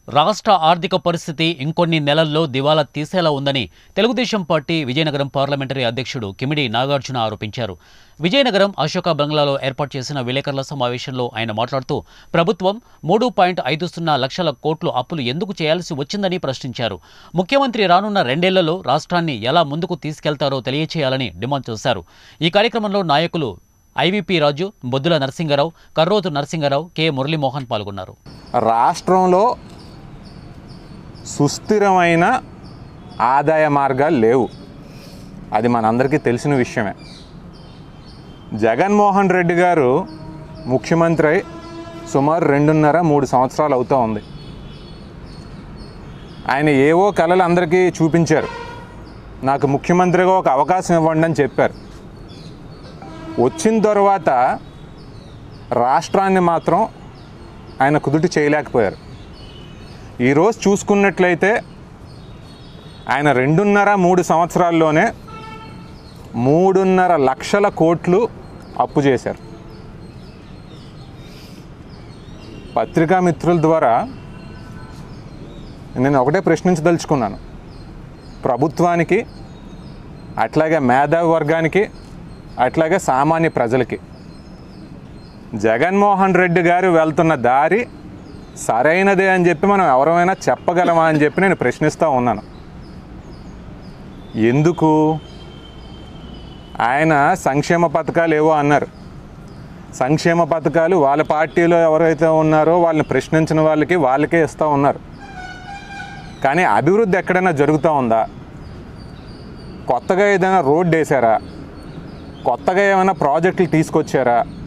రాష్ట్ర ఆర్థిక పరిస్థితి ఇంకొన్ని నెలల్లో దివాలా తీసేలా ఉందని తెలుగుదేశం పార్టీ విజయనగరం పార్లమెంటరీ అధ్యక్షుడు కిమిడి నాగార్జున ఆరోపించారు విజయనగరం అశోక బంగ్లాలో ఏర్పాటు చేసిన విలేకరుల సమావేశంలో ఆయన మాట్లాడుతూ ప్రభుత్వం మూడు పాయింట్ ఐదు సున్నా లక్షల కోట్లు అప్పులు ఎందుకు చేయాల్సి వచ్చిందని ప్రశ్నించారు ముఖ్యమంత్రి రానున్న రెండేళ్లలో రాష్ట్రాన్ని ఎలా ముందుకు తీసుకెళ్తారో తెలియచేయాలని డిమాండ్ చేశారు ఈ కార్యక్రమంలో నాయకులు ఐవీపీ రాజు బొద్దుల నరసింగరావు కర్రోతు నరసింగరావు కె మురళీమోహన్ పాల్గొన్నారు రాష్ట్రంలో సుస్థిరమైన ఆదాయ మార్గాలు లేవు అది మనందరికీ తెలిసిన విషయమే జగన్మోహన్ రెడ్డి గారు ముఖ్యమంత్రి అయి సుమారు రెండున్నర మూడు సంవత్సరాలు అవుతూ ఉంది ఆయన ఏవో కళలు అందరికీ చూపించారు నాకు ముఖ్యమంత్రిగా ఒక అవకాశం ఇవ్వండి అని చెప్పారు వచ్చిన తర్వాత రాష్ట్రాన్ని మాత్రం ఆయన కుదుటి చేయలేకపోయారు ఈరోజు చూసుకున్నట్లయితే ఆయన రెండున్నర మూడు సంవత్సరాల్లోనే మూడున్నర లక్షల కోట్లు అప్పు చేశారు పత్రికా మిత్రుల ద్వారా నేను ఒకటే ప్రశ్నించదలుచుకున్నాను ప్రభుత్వానికి అట్లాగే మేధావి వర్గానికి అట్లాగే సామాన్య ప్రజలకి జగన్మోహన్ రెడ్డి గారు వెళ్తున్న దారి సరైనదే అని చెప్పి మనం ఎవరైనా చెప్పగలమా అని చెప్పి నేను ప్రశ్నిస్తూ ఉన్నాను ఎందుకు ఆయన సంక్షేమ పథకాలు ఏవో అన్నారు సంక్షేమ పథకాలు వాళ్ళ పార్టీలో ఎవరైతే ఉన్నారో వాళ్ళని ప్రశ్నించిన వాళ్ళకి వాళ్ళకే ఇస్తూ ఉన్నారు కానీ అభివృద్ధి ఎక్కడైనా జరుగుతూ ఉందా కొత్తగా ఏదైనా రోడ్డు వేసారా కొత్తగా ఏమైనా ప్రాజెక్టులు తీసుకొచ్చారా